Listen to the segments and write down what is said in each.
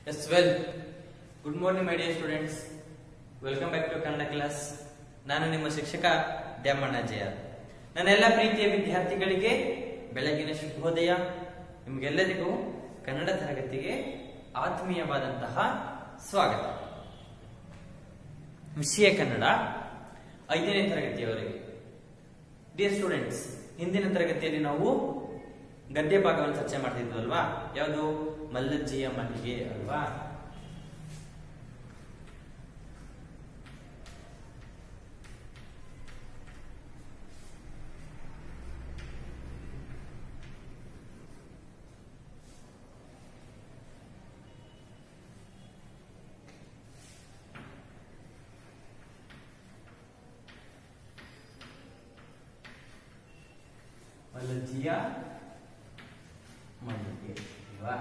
S well good morning my dear students welcome back to Kannada class ನಾನು ನಿಮ್ಮ ಶಿಕ್ಷಕ ದ್ಯಾಮಣ್ಣಜಯ ನನ್ನೆಲ್ಲ ಪ್ರೀತಿಯ ವಿದ್ಯಾರ್ಥಿಗಳಿಗೆ ಬೆಳಗಿನ ಶುಭೋದಯ ನಿಮಗೆಲ್ಲರಿಗೂ ಕನ್ನಡ ತರಗತಿಗೆ ಆತ್ಮೀಯವಾದಂತಹ ಸ್ವಾಗತ ವಿಷಯ ಕನ್ನಡ ಐದನೇ ತರಗತಿಯವರೆಗೆ ಡಿಯರ್ ಸ್ಟೂಡೆಂಟ್ಸ್ ಹಿಂದಿನ ತರಗತಿಯಲ್ಲಿ ನಾವು ಗದ್ಯ ಭಾಗವನ್ನು ಚರ್ಚೆ ಮಾಡ್ತಿದ್ವಲ್ವಾ ಯಾವುದು ಮಲ್ಲಜ್ಜಿಯ ಮಲ್ಲಿಗೆ ಅಲ್ವಾ ಮಲ್ಲಜ್ಜಿಯ ಮಲ್ಲಿಗೆ ಅಲ್ವಾ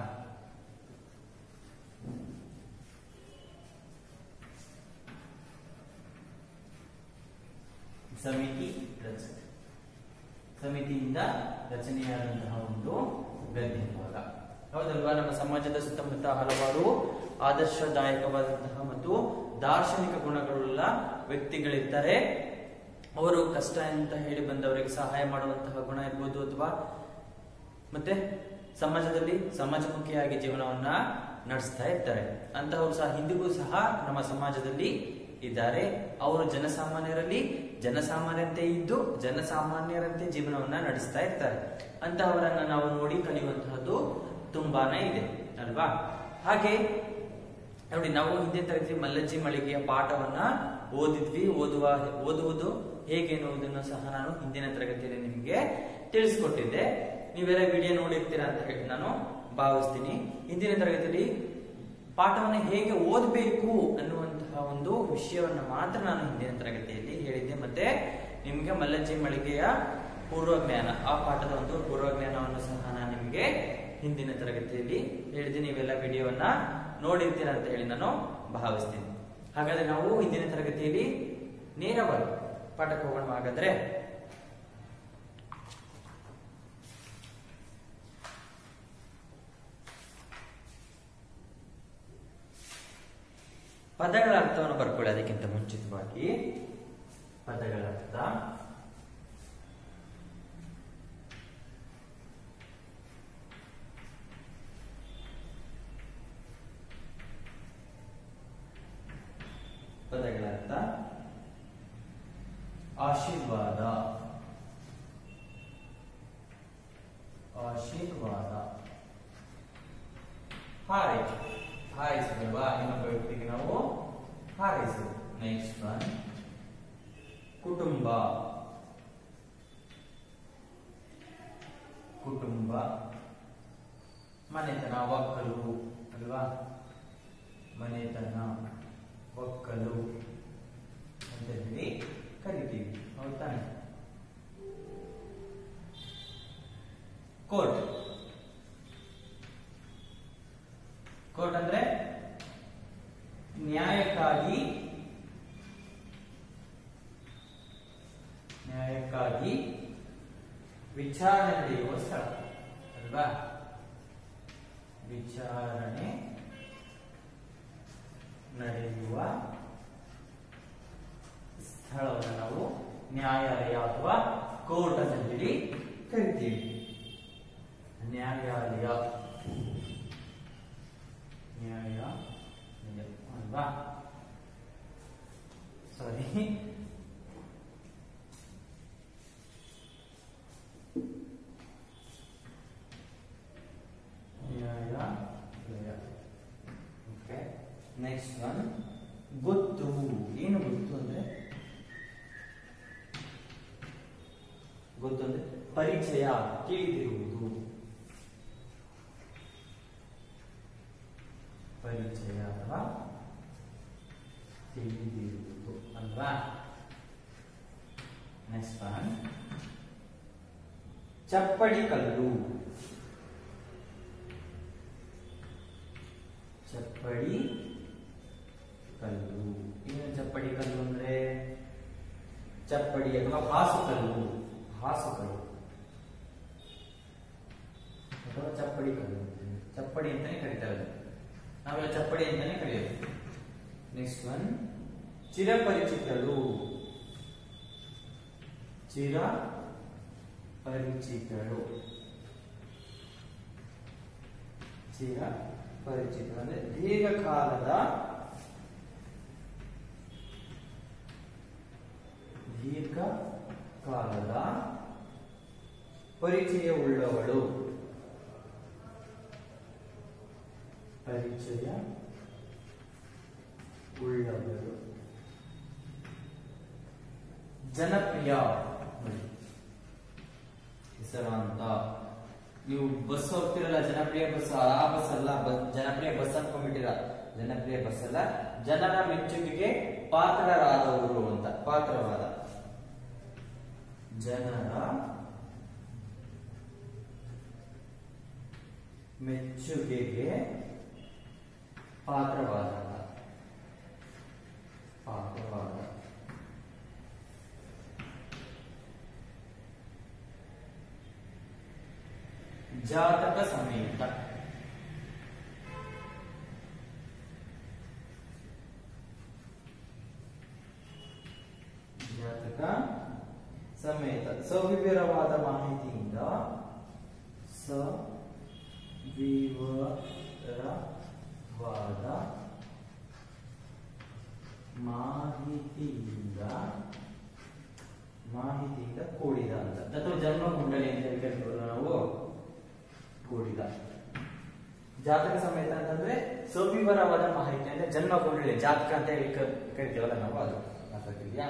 ಸಮಿತಿ ರಚನೆ ಸಮಿತಿಯಿಂದ ರಚನೆಯಾದಂತಹ ಒಂದು ಗದ್ಯ ಭಾಗ ಹೌದಲ್ವಾ ನಮ್ಮ ಸಮಾಜದ ಸುತ್ತಮುತ್ತ ಹಲವಾರು ಆದರ್ಶದಾಯಕವಾದಂತಹ ಮತ್ತು ದಾರ್ಶನಿಕ ಗುಣಗಳುಳ್ಳ ವ್ಯಕ್ತಿಗಳಿರ್ತಾರೆ ಅವರು ಕಷ್ಟ ಅಂತ ಹೇಳಿ ಬಂದವರಿಗೆ ಸಹಾಯ ಮಾಡುವಂತಹ ಗುಣ ಇರ್ಬೋದು ಅಥವಾ ಮತ್ತೆ ಸಮಾಜದಲ್ಲಿ ಸಮಾಜಮುಖಿಯಾಗಿ ಜೀವನವನ್ನ ನಡೆಸ್ತಾ ಇರ್ತಾರೆ ಅಂತಹವರು ಸಹ ಹಿಂದಿಗೂ ಸಹ ನಮ್ಮ ಸಮಾಜದಲ್ಲಿ ಇದ್ದಾರೆ ಅವರು ಜನಸಾಮಾನ್ಯರಲ್ಲಿ ಜನಸಾಮಾನ್ಯರಂತೆ ಇದ್ದು ಜನಸಾಮಾನ್ಯರಂತೆ ಜೀವನವನ್ನ ನಡೆಸ್ತಾ ಇರ್ತಾರೆ ಅಂತಹವರನ್ನ ನಾವು ನೋಡಿ ಕಲಿಯುವಂತಹದ್ದು ತುಂಬಾನೇ ಇದೆ ಅಲ್ವಾ ಹಾಗೆ ನೋಡಿ ನಾವು ಹಿಂದಿನ ತರಗತಿ ಮಲ್ಲಜ್ಜಿ ಮಳಿಗೆಯ ಪಾಠವನ್ನ ಓದಿದ್ವಿ ಓದುವ ಓದುವುದು ಹೇಗೆ ಎನ್ನುವುದನ್ನು ಸಹ ನಾನು ಹಿಂದಿನ ತರಗತಿಯಲ್ಲಿ ನಿಮಗೆ ತಿಳಿಸ್ಕೊಟ್ಟಿದ್ದೆ ನೀವೆಲ್ಲ ವಿಡಿಯೋ ನೋಡಿರ್ತೀರಾ ಅಂತ ಹೇಳಿ ನಾನು ಭಾವಿಸ್ತೀನಿ ಹಿಂದಿನ ತರಗತಿಯಲ್ಲಿ ಪಾಠವನ್ನು ಹೇಗೆ ಓದಬೇಕು ಅನ್ನುವಂತಹ ಒಂದು ವಿಷಯವನ್ನ ಮಾತ್ರ ನಾನು ಹಿಂದಿನ ತರಗತಿಯಲ್ಲಿ ಹೇಳಿದ್ದೆ ಮತ್ತೆ ನಿಮಗೆ ಮಲ್ಲಜ್ಜಿ ಮಳಿಗೆಯ ಪೂರ್ವಜ್ಞಾನ ಆ ಪಾಠದ ಒಂದು ಪೂರ್ವಜ್ಞಾನವನ್ನು ಸಹ ನಾನು ನಿಮಗೆ ಹಿಂದಿನ ತರಗತಿಯಲ್ಲಿ ಹೇಳಿದೆ ನೀವೆಲ್ಲ ವಿಡಿಯೋವನ್ನ ನೋಡಿರ್ತೀರಾ ಅಂತ ಹೇಳಿ ನಾನು ಭಾವಿಸ್ತೀನಿ ಹಾಗಾದ್ರೆ ನಾವು ಹಿಂದಿನ ತರಗತಿಯಲ್ಲಿ ನೇರವಾಗಿ ಪಾಠಕ್ಕೆ ಹೋಗೋಣ ಹಾಗಾದ್ರೆ ಪದಗಳ ಅರ್ಥವನ್ನು ಬರ್ಕೊಳ್ಳಿ ಅದಕ್ಕಿಂತ ಮುಂಚಿತವಾಗಿ ಪದಗಳ ಅರ್ಥ ಪದಗಳ ಅರ್ಥ ಆಶೀರ್ವಾದ ಆಶೀರ್ವಾದ ಹಾರೈಕೆ ಹಾರೈಸಿದಲ್ವಾ ಇನ್ನೊಬ್ಬ ವ್ಯಕ್ತಿಗೆ ನಾವು ಹಾರೈಸೋದು ನೆಕ್ಸ್ಟ್ ಒನ್ ಕುಟುಂಬ ಕುಟುಂಬ ಮನೆತನ ಒಕ್ಕಲು ಅಲ್ವಾ ಮನೆತನ ಒಕ್ಕಲು ಅಂತ ಹೇಳಿ ಕರಿತೀವಿ ಹೌದಾನೆ ಕೋರ್ಟ್ ಕೋರ್ಟ್ ಅಂದ್ರೆ ನ್ಯಾಯಕ್ಕಾಗಿ ನ್ಯಾಯಕ್ಕಾಗಿ ವಿಚಾರಣೆ ನಡೆಯುವ ಸ್ಥಳ ಅಲ್ವಾ ವಿಚಾರಣೆ ನಡೆಯುವ ಸ್ಥಳವನ್ನು ನಾವು ನ್ಯಾಯಾಲಯ ಅಥವಾ ಕೋರ್ಟ್ ಅಂತ ಹೇಳಿ ಕರಿತೀವಿ ನ್ಯಾಯಾಲಯ ನ್ಯಾಯಾಲಯ ಅಲ್ವಾ ಸಾರಿ ನ್ಯಾಯಾಲಯ ಓಕೆ ನೆಕ್ಸ್ಟ್ ಒನ್ ಗೊತ್ತು ಏನು ಗೊತ್ತು ಅಂದ್ರೆ ಗೊತ್ತು ಅಂದ್ರೆ ಪರಿಚಯ ತಿಳಿದಿರುವುದು ಪರಿಚಯ ಅಥವಾ ತಿಳಿದಿರುವುದು ಅಲ್ವಾ ನೆಕ್ಸ್ಟ್ ಒನ್ ಚಪ್ಪಡಿ ಕಲ್ಲು ಚಪ್ಪಡಿ ಕಲ್ಲು ಏನು ಚಪ್ಪಡಿ ಕಲ್ಲು ಅಂದ್ರೆ ಚಪ್ಪಡಿ ಅಥವಾ ಹಾಸುಕಲ್ಲು ಹಾಸುಕಲ್ಲು ಅಥವಾ ಚಪ್ಪಡಿ ಕಲ್ಲು ಚಪ್ಪಡಿ ಅಂತಾನೆ ಕರೀತಾರೆ ನಾವೆಲ್ಲ ಚಪ್ಪಡಿ ಅಂತಾನೆ ಕರೆಯೋದು ನೆಕ್ಸ್ಟ್ ಒನ್ ಚಿರಪರಿಚಿತಳು ಚಿರ ಪರಿಚಿತಳು ಚಿರ ಪರಿಚಿತ ಅಂದ್ರೆ ದೀರ್ಘಕಾಲದ ದೀರ್ಘಕಾಲದ ಪರಿಚಯ ಉಳ್ಳವಳು ಪರಿಚಯ ಉಳ್ಳವರು ಜನಪ್ರಿಯ ನೋಡಿ. ಹೆಸರಾಂತ ನೀವು ಬಸ್ ಹೋಗ್ತಿರಲ್ಲ ಜನಪ್ರಿಯ ಬಸ್ ಆ ಬಸ್ ಅಲ್ಲ ಬಸ್ ಜನಪ್ರಿಯ ಬಸ್ ಅನ್ಕೊಂಡ್ಬಿಟ್ಟಿರ ಜನಪ್ರಿಯ ಬಸ್ ಅಲ್ಲ ಜನರ ಮೆಚ್ಚುಗೆಗೆ ಪಾತ್ರರಾದವರು ಅಂತ ಪಾತ್ರವಾದ ಜನರ ಮೆಚ್ಚುಗೆಗೆ ಪಾತ್ರವಾದ ಪಾತ್ರವಾದ ಜಾತಕ ಸಮೇತ ಜಾತಕ ಸಮೇತ ಸವಿವರವಾದ ಮಾಹಿತಿಯಿಂದ ಸವಿವರವಾದ ಮಾಹಿತಿಯಿಂದ ಮಾಹಿತಿಯಿಂದ ಕೂಡಿದ ಅಂತ ಅಥವಾ ಜನ್ಮ ಕುಂಡಲಿ ಅಂತ ಹೇಳಿ ಕರಿತೀವಲ್ಲ ನಾವು ಕೂಡಿದ ಜಾತಕ ಸಮೇತ ಅಂತಂದ್ರೆ ಸವಿವರವಾದ ಮಾಹಿತಿ ಅಂದ್ರೆ ಜನ್ಮ ಕುಂಡಲಿ ಜಾತಕ ಅಂತ ಹೇಳಿ ಕರ್- ಕರಿತೀವಲ್ಲ ನಾವು ಅದು ಅರ್ಥ ಆಗ್ತಿದ್ಯಾ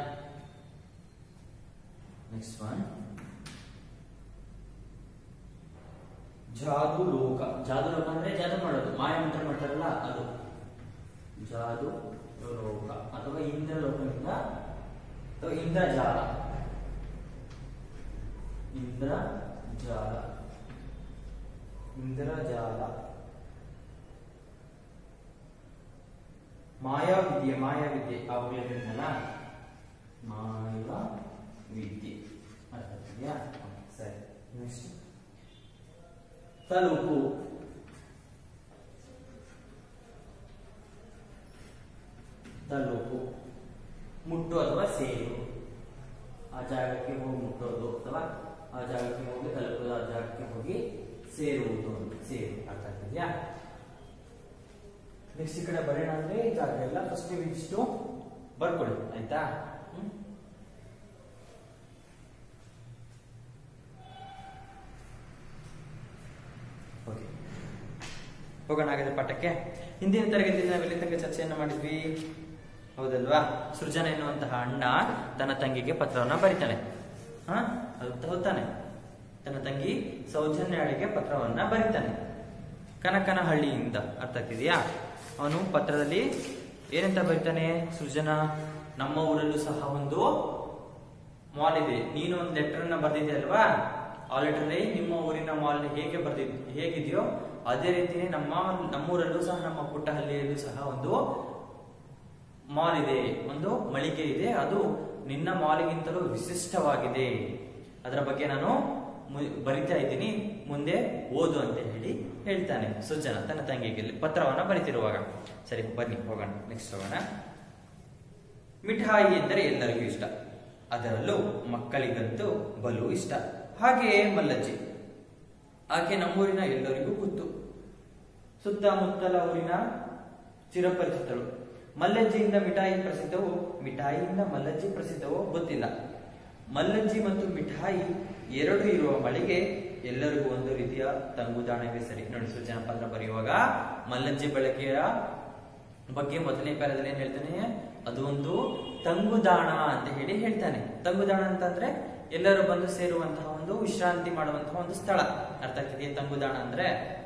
ನೆಕ್ಸ್ಟ್ ಒನ್ ಜಾದು ಲೋಕ ಜಾದು ಲೋಕ ಅಂದ್ರೆ ಜಾದು ಮಾಡೋದು ಮಾಯ ಮಂತ್ರ ಮಾಡ್ತಾರಲ್ಲ ಅದು ಜಾದು ಲೋಕ ಅಥವಾ ಇಂದ್ರ ಲೋಕದಿಂದ ಅಥವಾ ಇಂದ್ರಜಾಲ ಇಂದ್ರಜಾಲ ಇಂದ್ರಜಾಲ ಮಾಯಾವಿದ್ಯೆ ಮಾಯಾವಿದ್ಯೆ ಅವಾಗಲೇ ಹೇಳಿದ್ನಲ್ಲ ಮಾಯಾ ವಿದ್ಯೆ ಅರ್ಥ ಆಗ್ತಿದ್ಯಾ ಸರಿ ನೆಕ್ಸ್ಟ್ ತಲುಪು ತಲುಪು ಮುಟ್ಟು ಅಥವಾ ಸೇರು ಆ ಜಾಗಕ್ಕೆ ಹೋಗಿ ಮುಟ್ಟೋದು ಅಥವಾ ಆ ಜಾಗಕ್ಕೆ ಹೋಗಿ ತಲುಪೋದು ಆ ಜಾಗಕ್ಕೆ ಹೋಗಿ ಸೇರುವುದು ಅಂತ ಸೇರು ಅರ್ಥ ಆಗ್ತಿದ್ಯಾ ನೆಕ್ಸ್ಟ್ ಈ ಕಡೆ ಬರೋಣ ಅಂದ್ರೆ ಈ ಜಾಗ ಎಲ್ಲ ಫಸ್ಟ್ ನೀವು ಇಷ್ಟು ಬರ್ಕೊಳ್ಳಿ ಆಯ್ತಾ ಹ್ಮ್? ಓಕೆ ಹೋಗೋಣ ಹಾಗಾದ್ರೆ ಪಾಠಕ್ಕೆ ಹಿಂದಿನ ತರಗತಿಯಲ್ಲಿ ನಾವು ಎಲ್ಲಿ ತನಕ ಚರ್ಚೆಯನ್ನು ಮಾಡಿದ್ವಿ ಹೌದಲ್ವಾ ಸೃಜನ ಎನ್ನುವಂತಹ ಅಣ್ಣ ತನ್ನ ತಂಗಿಗೆ ಪತ್ರವನ್ನ ಬರಿತಾನೆ ಹಾ ಅದು ಹೌದಾನೆ ತನ್ನ ತಂಗಿ ಸೌಜನ್ಯಾಳಿಗೆ ಪತ್ರವನ್ನ ಬರಿತಾನೆ ಕನಕನಹಳ್ಳಿಯಿಂದ ಅರ್ಥ ಆಗ್ತಿದ್ಯಾ ಅವನು ಪತ್ರದಲ್ಲಿ ಏನಂತ ಬರಿತಾನೆ ಸೃಜನ ನಮ್ಮ ಊರಲ್ಲೂ ಸಹ ಒಂದು ಮಾಲ್ ಇದೆ ನೀನು ಒಂದು ಲೆಟರ್ ಅನ್ನ ಬರ್ದಿದ್ದೆ ಅಲ್ವಾ ಆ ಲೆಟರ್ ಅಲ್ಲಿ ನಿಮ್ಮ ಊರಿನ ಮಾಲ್ ಹೇಗೆ ಬರ್ದಿದ್ ಹೇಗಿದೆಯೋ ಅದೇ ರೀತಿ ನಮ್ಮ ನಮ್ಮೂರಲ್ಲೂ ಸಹ ನಮ್ಮ ಪುಟ್ಟ ಹಳ್ಳಿಯಲ್ಲೂ ಸಹ ಒಂದು ಮಾಲ್ ಇದೆ ಒಂದು ಮಳಿಗೆ ಇದೆ ಅದು ನಿನ್ನ ಮಾಲಿಗಿಂತಲೂ ವಿಶಿಷ್ಟವಾಗಿದೆ ಅದರ ಬಗ್ಗೆ ನಾನು ಮು- ಬರಿತಾ ಇದ್ದೀನಿ ಮುಂದೆ ಓದು ಅಂತ ಹೇಳಿ ಹೇಳ್ತಾನೆ ಸುಜನ ತನ್ನ ತಂಗಿಗೆ ಪತ್ರವನ್ನ ಬರಿತಿರುವಾಗ ಸರಿ ಬನ್ನಿ ಹೋಗೋಣ ನೆಕ್ಸ್ಟ್ ಹೋಗೋಣ ಮಿಠಾಯಿ ಎಂದರೆ ಎಲ್ಲರಿಗೂ ಇಷ್ಟ ಅದರಲ್ಲೂ ಮಕ್ಕಳಿಗಂತೂ ಬಲು ಇಷ್ಟ ಹಾಗೆಯೇ ಮಲ್ಲಜ್ಜಿ ಆಕೆ ನಮ್ಮೂರಿನ ಎಲ್ಲರಿಗೂ ಗೊತ್ತು ಸುತ್ತಮುತ್ತಲ ಊರಿನ ಚಿರಪರಿಚಿತಳು ಮಲ್ಲಜ್ಜಿಯಿಂದ ಮಿಠಾಯಿ ಪ್ರಸಿದ್ಧವೋ ಮಿಠಾಯಿಯಿಂದ ಮಲ್ಲಜ್ಜಿ ಪ್ರಸಿದ್ಧವೋ ಗೊತ್ತಿಲ್ಲ ಮಲ್ಲಜ್ಜಿ ಮತ್ತು ಮಿಠಾಯಿ ಎರಡು ಇರುವ ಮಳಿಗೆ ಎಲ್ಲರಿಗೂ ಒಂದು ರೀತಿಯ ತಂಗುದಾಣವೇ ಸರಿ ನೋಡಿ ಸೂಚನಾ ಪತ್ರ ಬರೆಯುವಾಗ ಮಲ್ಲಜ್ಜಿ ಬಳಕೆಯ ಬಗ್ಗೆ ಮೊದಲನೇ ಪ್ಯಾರದಲ್ಲಿ ಏನ್ ಹೇಳ್ತಾನೆ ಅದು ಒಂದು ತಂಗುದಾಣ ಅಂತ ಹೇಳಿ ಹೇಳ್ತಾನೆ ತಂಗುದಾಣ ಅಂತಂದ್ರೆ ಎಲ್ಲರೂ ಬಂದು ಸೇರುವಂತಹ ಒಂದು ವಿಶ್ರಾಂತಿ ಮಾಡುವಂತಹ ಒಂದು ಸ್ಥಳ ಅರ್ಥ ಆಗ್ತಿದೆಯಾ ತಂಗುದಾಣ ಅಂದ್ರೆ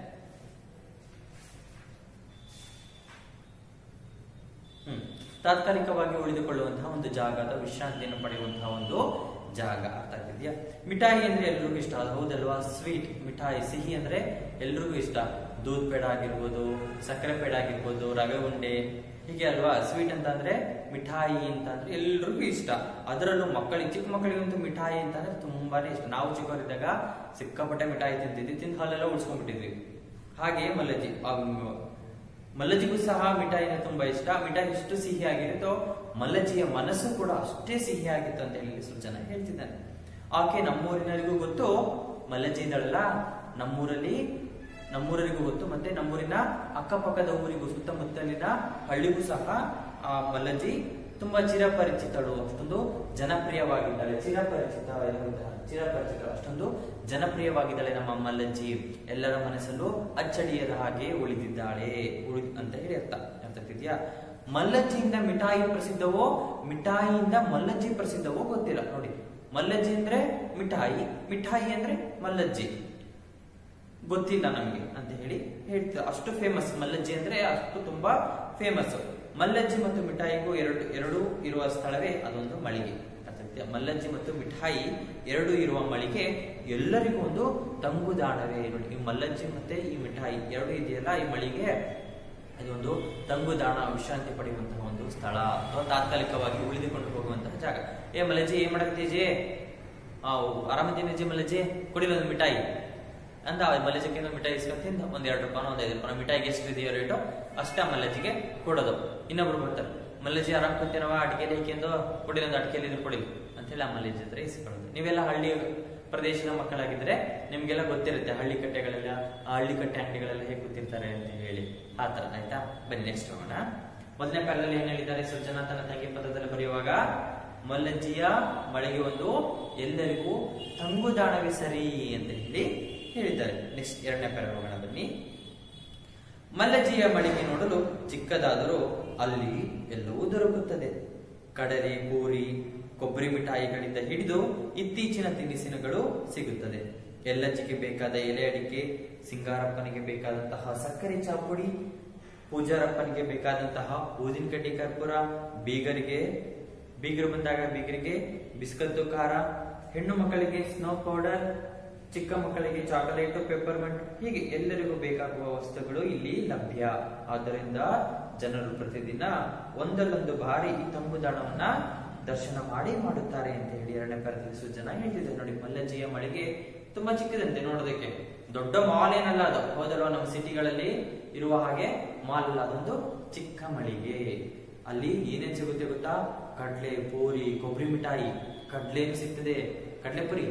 ಹ್ಮ್ ತಾತ್ಕಾಲಿಕವಾಗಿ ಉಳಿದುಕೊಳ್ಳುವಂತಹ ಒಂದು ಜಾಗ ಅಥವಾ ವಿಶ್ರಾಂತಿಯನ್ನು ಪಡೆಯುವಂತಹ ಒಂದು ಜಾಗ ಅರ್ಥ ಆಗ್ತಿದ್ಯಾ ಮಿಠಾಯಿ ಅಂದ್ರೆ ಎಲ್ರಿಗೂ ಇಷ್ಟ ಅದು ಹೌದಲ್ವಾ ಸ್ವೀಟ್ ಮಿಠಾಯಿ ಸಿಹಿ ಅಂದ್ರೆ ಎಲ್ರಿಗೂ ಇಷ್ಟ ದೂದ್ ಪೇಡ ಆಗಿರ್ಬೋದು ಸಕ್ಕರೆ ಪೇಡ ಆಗಿರ್ಬೋದು ರವೆ ಉಂಡೆ ಹೀಗೆ ಅಲ್ವಾ ಸ್ವೀಟ್ ಅಂತ ಅಂದ್ರೆ ಮಿಠಾಯಿ ಅಂತ ಅಂದ್ರೆ ಎಲ್ರಿಗೂ ಇಷ್ಟ ಅದರಲ್ಲೂ ಮಕ್ಕಳಿಗೆ ಚಿಕ್ಕ ಮಕ್ಕಳಿಗಂತೂ ಮಿಠಾಯಿ ಅಂತ ಅಂದ್ರೆ ತುಂಬಾನೇ ಇಷ್ಟ ನಾವು ಚಿಕ್ಕವರಿದ್ದಾಗ ಸಿಕ್ಕಾಪಟ್ಟೆ ಮಿಠಾಯಿ ತಿಂತಿದ್ವಿ ತಿಂದು ಹಾಲೆಲ್ಲ ಉಳಿಸ್ಕೊಂಡ್ಬಿಟ್ಟಿದ್ವಿ ಹಾಗೆ ಮಲ್ಲಜ್ಜಿ ಆ ಮಲ್ಲಜಿಗೂ ಸಹ ಮಿಠಾಯಿನ ತುಂಬಾ ಇಷ್ಟ ಮಿಠಾಯಿ ಎಷ್ಟು ಸಿಹಿಯಾಗಿರುತ್ತೋ ಮಲ್ಲಜಿಯ ಮನಸ್ಸು ಕೂಡ ಅಷ್ಟೇ ಸಿಹಿಯಾಗಿತ್ತು ಅಂತ ಹೇಳಿ ಸೃಜನ ಹೇಳ್ತಿದ್ದಾನೆ ಆಕೆ ನಮ್ಮೂರಿನರಿಗೂ ಗೊತ್ತು ಮಲ್ಲಜಿ ಇದ್ದಾಳಲ್ಲ ನಮ್ಮೂರಲ್ಲಿ ನಮ್ಮೂರರಿಗೂ ಗೊತ್ತು ಮತ್ತೆ ನಮ್ಮೂರಿನ ಅಕ್ಕಪಕ್ಕದ ಊರಿಗೂ ಸುತ್ತಮುತ್ತಲಿನ ಹಳ್ಳಿಗೂ ಸಹ ಆ ಮಲ್ಲಜಿ ತುಂಬಾ ಚಿರಪರಿಚಿತಳು ಅಷ್ಟೊಂದು ಜನಪ್ರಿಯವಾಗಿದ್ದಾಳೆ ಚಿರಪರಿಚಿತ ಎನ್ನುವಂತಹ ಚಿರಪರಿಚಿತ ಅಷ್ಟೊಂದು ಜನಪ್ರಿಯವಾಗಿದ್ದಾಳೆ ನಮ್ಮ ಮಲ್ಲಜ್ಜಿ ಎಲ್ಲರ ಮನಸ್ಸಲ್ಲೂ ಅಚ್ಚಳಿಯದ ಹಾಗೆ ಉಳಿದಿದ್ದಾಳೆ ಉಳಿ ಅಂತ ಹೇಳಿ ಅರ್ಥ ಅರ್ಥ ಆಗ್ತಿದ್ಯಾ ಮಲ್ಲಜ್ಜಿಯಿಂದ ಮಿಠಾಯಿ ಪ್ರಸಿದ್ಧವೋ ಮಿಠಾಯಿಯಿಂದ ಮಲ್ಲಜ್ಜಿ ಪ್ರಸಿದ್ಧವೋ ಗೊತ್ತಿಲ್ಲ ನೋಡಿ ಮಲ್ಲಜ್ಜಿ ಅಂದ್ರೆ ಮಿಠಾಯಿ ಮಿಠಾಯಿ ಅಂದ್ರೆ ಮಲ್ಲಜ್ಜಿ ಗೊತ್ತಿಲ್ಲ ನಮಗೆ ಅಂತ ಹೇಳಿ ಹೇಳ್ತಾರೆ ಅಷ್ಟು ಫೇಮಸ್ ಮಲ್ಲಜ್ಜಿ ಅಂದ್ರೆ ಅಷ್ಟು ತುಂಬಾ ಫೇಮಸ್ ಮಲ್ಲಜ್ಜಿ ಮತ್ತು ಮಿಠಾಯಿಗೂ ಎರಡು ಎರಡು ಇರುವ ಸ್ಥಳವೇ ಅದೊಂದು ಮಳಿಗೆ ಅರ್ಥಾಯ್ತಾ? ಮಲ್ಲಜ್ಜಿ ಮತ್ತು ಮಿಠಾಯಿ ಎರಡು ಇರುವ ಮಳಿಗೆ ಎಲ್ಲರಿಗೂ ಒಂದು ತಂಗುದಾಣವೇ ನೋಡಿ ಈ ಮಲ್ಲಜ್ಜಿ ಮತ್ತೆ ಈ ಮಿಠಾಯಿ ಎರಡು ಇದೆಯಲ್ಲ ಈ ಮಳಿಗೆ ಇದೊಂದು ತಂಗುದಾಣ ವಿಶ್ರಾಂತಿ ಪಡೆಯುವಂತಹ ಒಂದು ಸ್ಥಳ ಅಥವಾ ತಾತ್ಕಾಲಿಕವಾಗಿ ಉಳಿದುಕೊಂಡು ಹೋಗುವಂತಹ ಜಾಗ ಏ ಮಲ್ಲಜ್ಜಿ ಏನ್ ಮಾಡಕ್ತೀಜಿ ಆ ಆರಾಮದಿನ ಜಿ ಮಲ್ಲಜ್ಜಿ ಕುಡಿಲ್ಲ ಒಂದು ಮಿಠಾಯಿ ಅಂದ ಆ ಮಲ್ಲಜ್ಜಿಗೆ ಮಿಠಾಯಿ ಇಸ್ಕೊಂತಿಂದ ಒಂದ್ ಎರಡು ರೂಪಾಯಿ ಒಂದ್ ಐದು ರೂಪಾಯಿ ಮಿಠಾಯಿಗೆ ಎಷ್ಟು ಇದೆಯೋ ರೇಟು ಅಷ್ಟೇ ಆ ಮಲ್ಲಜ್ಜಿಗೆ ಕೊಡೋದು ಇನ್ನೊಬ್ರು ಬರ್ತಾರೆ ಮಲ್ಲಜ್ಜಿ ಆರಾಮ್ ಕುಂತೀನವ ಅಡಿಕೆಲಿ ಹಾಕ್ಯಂದು ಕುಡಿಲಿ ಒಂದು ಅಡಿಕೆಲಿ ಇದ್ರೆ ಕೊಡಿಲಿ ಅಂತ ಹೇಳಿ ಆ ಮಲ್ಲಜ್ಜಿ ಹತ್ರ ಇಸ್ಕೊಳ್ಳೋದು ನೀವೆಲ್ಲ ಹಳ್ಳಿ ಪ್ರದೇಶದ ಮಕ್ಕಳಾಗಿದ್ರೆ ನಿಮ್ಗೆಲ್ಲ ಗೊತ್ತಿರುತ್ತೆ ಹಳ್ಳಿ ಕಟ್ಟೆಗಳೆಲ್ಲ ಆ ಹಳ್ಳಿ ಕಟ್ಟೆ ಅಂಗಡಿಗಳೆಲ್ಲ ಹೇಗೆ ಕೂತಿರ್ತಾರೆ ಅಂತ ಹೇಳಿ ಆ ತರ ಆಯ್ತಾ ಬನ್ನಿ ನೆಕ್ಸ್ಟ್ ಹೋಗೋಣ ಮೊದಲನೇ ಪ್ಯಾರಲ್ಲಿ ಏನ್ ಹೇಳಿದ್ದಾರೆ ಸಜ್ಜನ ತನ್ನ ತಂಗಿ ಪದದಲ್ಲಿ ಬರೆಯುವಾಗ ಮಲ್ಲಜ್ಜಿಯ ಮಳೆಗೆ ಒಂದು ಎಲ್ಲರಿಗೂ ತಂಗುದಾಣವೇ ಸರಿ ಅಂತ ಹೇಳಿ ಹೇಳಿದ್ದಾರೆ ನೆಕ್ಸ್ಟ್ ಎರಡನೇ ಪ್ಯಾರ ಹೋಗೋಣ ಬನ್ನಿ ಮಲ್ಲಜ್ಜಿಯ ಮಳಿಗೆ ನೋಡಲು ಚಿಕ್ಕದಾದರೂ ಅಲ್ಲಿ ಎಲ್ಲವೂ ದೊರಕುತ್ತದೆ ಕಡಲೆ ಪೂರಿ ಕೊಬ್ಬರಿ ಮಿಠಾಯಿಗಳಿಂದ ಹಿಡಿದು ಇತ್ತೀಚಿನ ತಿನಿಸಿನಗಳು ಸಿಗುತ್ತದೆ ಎಲ್ಲಜ್ಜಿಗೆ ಬೇಕಾದ ಎಲೆ ಅಡಿಕೆ ಸಿಂಗಾರಪ್ಪನಿಗೆ ಬೇಕಾದಂತಹ ಸಕ್ಕರೆ ಚಾಪುಡಿ ಪೂಜಾರಪ್ಪನಿಗೆ ಬೇಕಾದಂತಹ ಊದಿನ ಕಡ್ಡಿ ಕರ್ಪೂರ ಬೀಗರಿಗೆ ಬೀಗರು ಬಂದಾಗ ಬೀಗರಿಗೆ ಬಿಸ್ಕತ್ತು ಖಾರ ಹೆಣ್ಣು ಮಕ್ಕಳಿಗೆ ಸ್ನೋ ಪೌಡರ್ ಚಿಕ್ಕ ಮಕ್ಕಳಿಗೆ ಚಾಕೊಲೇಟ್ ಪೆಪ್ಪರ್ಮೆಂಟ್ ಹೀಗೆ ಎಲ್ಲರಿಗೂ ಬೇಕಾಗುವ ವಸ್ತುಗಳು ಇಲ್ಲಿ ಲಭ್ಯ ಆದ್ದರಿಂದ ಜನರು ಪ್ರತಿದಿನ ಒಂದಲ್ಲೊಂದು ಬಾರಿ ಈ ತಂಗುದಾಣವನ್ನ ದರ್ಶನ ಮಾಡಿ ಮಾಡುತ್ತಾರೆ ಅಂತ ಹೇಳಿ ಎರಡನೇ ಪ್ಯಾರದಲ್ಲಿ ಸೂಚನ ಹೇಳ್ತಿದೆ ನೋಡಿ ಮಲ್ಲಜ್ಜಿಯ ಮಳಿಗೆ ತುಂಬಾ ಚಿಕ್ಕದಂತೆ ನೋಡೋದಕ್ಕೆ ದೊಡ್ಡ ಮಾಲ್ ಏನಲ್ಲ ಅದು ಹೋದಲ್ವಾ ನಮ್ಮ ಸಿಟಿಗಳಲ್ಲಿ ಇರುವ ಹಾಗೆ ಮಾಲ್ ಅಲ್ಲ ಅದೊಂದು ಚಿಕ್ಕ ಮಳಿಗೆ ಅಲ್ಲಿ ಏನೇನ್ ಸಿಗುತ್ತೆ ಗೊತ್ತಾ ಕಡ್ಲೆ ಪೂರಿ ಕೊಬ್ಬರಿ ಮಿಠಾಯಿ ಕಡ್ಲೆನು ಸಿಗ್ತದೆ ಕಡ್ಲೆ ಪುರಿ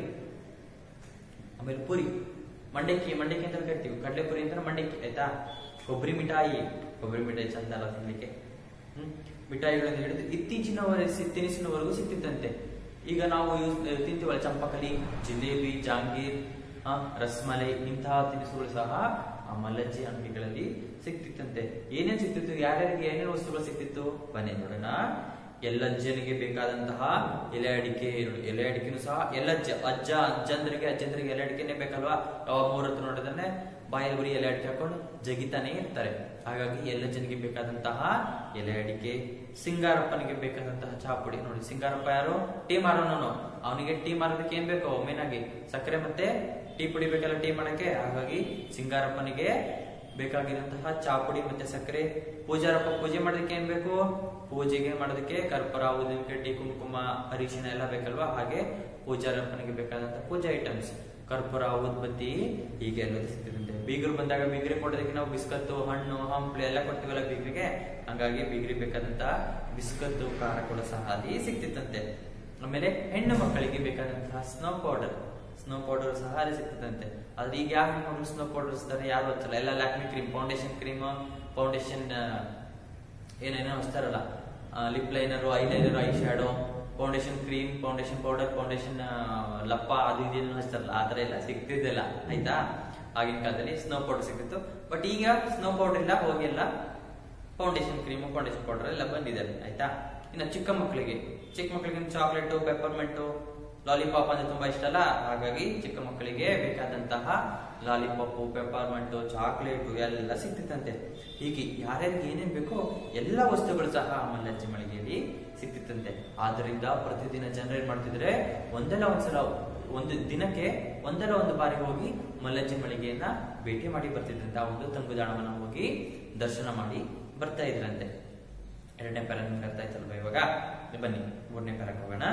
ಆಮೇಲೆ ಪುರಿ ಮಂಡಕ್ಕಿ ಮಂಡಕ್ಕಿ ಅಂತ ಕರಿತೀವಿ ಕಡಲೆ ಪುರಿ ಅಂತ ಮಂಡಕ್ಕಿ ಆಯ್ತಾ ಕೊಬ್ಬರಿ ಮಿಠಾಯಿ ಕೊಬ್ಬರಿ ಮಿಠಾಯಿ ಚಂದ ಅಲ್ಲ ತಿನ್ಲಿಕ್ಕೆ ಹ್ಮ್ ಮಿಠಾಯಿಗಳನ್ನು ಹಿಡಿದು ಇತ್ತೀಚಿನವರೆಗೆ ತಿನಿಸಿನವರೆಗೂ ಸಿಕ್ತಿತ್ತಂತೆ ಈಗ ನಾವು ಯೂಸ್ ತಿಂತೀವಲ್ಲ ಚಂಪಕಲಿ ಜಿಲೇಬಿ ಜಾಂಗೀರ್ ಆ, ರಸ್ಮಲೈ ಇಂತಹ ತಿನಿಸುಗಳು ಸಹ ಆ ಮಲ್ಲಜ್ಜಿ ಅಂಗಡಿಗಳಲ್ಲಿ ಸಿಕ್ತಿತ್ತಂತೆ ಏನೇನ್ ಸಿಕ್ತಿತ್ತು ಯಾರ್ಯಾರಿಗೆ ಏನೇನು ವಸ್ತುಗಳು ಸಿಕ್ತಿತ್ತು ಬನ್ನಿ ನೋಡೋಣ ಎಲ್ಲಜ್ಜನಿಗೆ ಬೇಕಾದಂತಹ ಎಲೆ ಅಡಿಕೆ ನೋಡಿ, ಎಲೆ ಅಡಿಕೆನು ಸಹ ಎಲ್ಲಜ್ಜ ಅಜ್ಜ ಅಜ್ಜಂದ್ರಿಗೆ ಅಜ್ಜಂದ್ರಿಗೆ ಎಲೆ ಅಡಿಕೆನೆ ಬೇಕಲ್ವಾ ಅವ ಮೂರತ್ತು ನೋಡಿದ್ರೆ ಬಾಯಲ್ಲಿ ಬರೀ ಎಲೆ ಅಡಿಕೆ ಹಾಕೊಂಡು ಜಗಿತಾನೆ ಇರ್ತಾರೆ ಹಾಗಾಗಿ ಎಲ್ಲ ಜನರಿಗೆ ಬೇಕಾದಂತಹ ಎಲೆ ಅಡಿಕೆ ಸಿಂಗಾರಪ್ಪನಿಗೆ ಬೇಕಾದಂತಹ ಚಾಪುಡಿ ನೋಡಿ ಸಿಂಗಾರಪ್ಪ ಯಾರು ಟೀ ಮಾರೋನು ಅವನಿಗೆ ಟೀ ಮಾರೋದಕ್ಕೆ ಏನ್ ಬೇಕು ಮೇನ್ ಆಗಿ ಸಕ್ಕರೆ ಮತ್ತೆ ಟೀ ಪುಡಿ ಬೇಕಲ್ಲ ಟೀ ಮಾಡಕ್ಕೆ ಹಾಗಾಗಿ ಸಿಂಗಾರಪ್ಪನಿಗೆ ಬೇಕಾಗಿರುವಂತಹ ಚಾಪುಡಿ ಮತ್ತೆ ಸಕ್ಕರೆ ಪೂಜಾರಪ್ಪ ಪೂಜೆ ಮಾಡೋದಕ್ಕೆ ಏನ್ ಬೇಕು ಪೂಜೆಗೆ ಮಾಡೋದಕ್ಕೆ ಕರ್ಪೂರ ಉದಿನ ಕಡ್ಡಿ ಕುಂಕುಮ ಅರಿಶಿನ ಎಲ್ಲ ಬೇಕಲ್ವಾ ಹಾಗೆ ಪೂಜಾರಪ್ಪನಿಗೆ ಬೇಕಾದಂತಹ ಪೂಜಾ ಐಟಮ್ಸ್ ಕರ್ಪೂರ ಉದ್ಬತ್ತಿ ಹೀಗೆ ಎಲ್ಲ ಸಿಗ್ತಿದಂತೆ ಬೀಗರು ಬಂದಾಗ ಬೀಗರಿ ಕೊಡೋದಕ್ಕೆ ನಾವು ಬಿಸ್ಕತ್ತು ಹಣ್ಣು ಹಂಪ್ಲು ಎಲ್ಲ ಕೊಡ್ತೀವಲ್ಲ ಬೀಗರಿಗೆ ಹಂಗಾಗಿ ಬೀಗರಿ ಬೇಕಾದಂತಹ ಬಿಸ್ಕತ್ತು ಖಾರ ಕೂಡ ಸಹ ಅಲ್ಲಿ ಸಿಗ್ತಿತ್ತಂತೆ ಆಮೇಲೆ ಹೆಣ್ಣು ಮಕ್ಕಳಿಗೆ ಬೇಕಾದಂತಹ ಸ್ನೋ ಪೌಡರ್ ಸ್ನೋ ಪೌಡರ್ ಸಹ ಅಲ್ಲಿ ಸಿಗ್ತದಂತೆ ಆದ್ರೆ ಈಗ ಯಾವ ಹೆಣ್ಮಕ್ಳು ಸ್ನೋ ಪೌಡರ್ ಇರ್ತಾರೆ ಯಾರು ಹಚ್ಚಲ್ಲ ಎಲ್ಲ Lakme cream foundation cream foundation ಏನೇನೋ ಹಚ್ತಾರಲ್ಲ lip liner eyeliner eye shadow foundation cream foundation powder foundation ಲಪ್ಪ ಅದು ಇದೇನು ಹಚ್ತಾರಲ್ಲ ಆ ತರ ಎಲ್ಲ ಸಿಗ್ತಿದ್ದಿಲ್ಲ ಆಯ್ತಾ ಆಗಿನ ಕಾಲದಲ್ಲಿ ಸ್ನೋ ಪೌಡರ್ ಸಿಗ್ತಿತ್ತು ಬಟ್ ಈಗ ಸ್ನೋ ಪೌಡರ್ ಇಲ್ಲ ಹೋಗಿಲ್ಲ ಫೌಂಡೇಶನ್ ಕ್ರೀಮ್ ಫೌಂಡೇಶನ್ ಪೌಡರ್ ಎಲ್ಲ ಬಂದಿದೆ ಆಯ್ತಾ ಇನ್ನು ಚಿಕ್ಕ ಮಕ್ಕಳಿಗೆ ಚಿಕ್ಕ ಮಕ್ಕಳಿಗೆ ಚಾಕ್ಲೇಟು ಪೆಪ್ಪರ್ಮೆಂಟು ಲಾಲಿಪಾಪ್ ಅಂದ್ರೆ ತುಂಬಾ ಇಷ್ಟ ಅಲ್ಲ ಹಾಗಾಗಿ ಚಿಕ್ಕ ಮಕ್ಕಳಿಗೆ ಬೇಕಾದಂತಹ ಲಾಲಿಪಾಪು ಪೆಪ್ಪರ್ಮೆಂಟು ಚಾಕ್ಲೇಟು ಎಲ್ಲ ಸಿಗ್ತಿತ್ತಂತೆ ಹೀಗೆ ಯಾರ್ಯಾರಿಗೆ ಏನೇನ್ ಬೇಕೋ ಎಲ್ಲ ವಸ್ತುಗಳು ಸಹ ಆ ಮಲ್ಲಜ್ಜಿ ಮಳಿಗೆಯಲ್ಲಿ ಸಿಗ್ತಿತ್ತಂತೆ ಆದ್ರಿಂದ ಪ್ರತಿದಿನ ಜನರು ಏನ್ ಮಾಡ್ತಿದ್ರೆ ಒಂದಲ್ಲ ಒಂದ್ಸಲ ಒಂದು ದಿನಕ್ಕೆ ಒಂದಲ್ಲ ಒಂದು ಬಾರಿ ಹೋಗಿ ಮಲ್ಲಜ್ಜಿ ಮಳಿಗೆಯನ್ನ ಭೇಟಿ ಮಾಡಿ ಬರ್ತಿದ್ರಂತೆ ಆ ಒಂದು ತಂಗುದಾಣವನ್ನ ಹೋಗಿ ದರ್ಶನ ಮಾಡಿ ಬರ್ತಾ ಇದ್ರಂತೆ ಎರಡನೇ ಪ್ಯಾರ ನಿಮ್ಗೆ ಅರ್ಥ ಆಯ್ತಲ್ವಾ ಇವಾಗ ಬನ್ನಿ ಮೂರನೇ ಪ್ಯಾರಕ್ಕೆ ಹೋಗೋಣ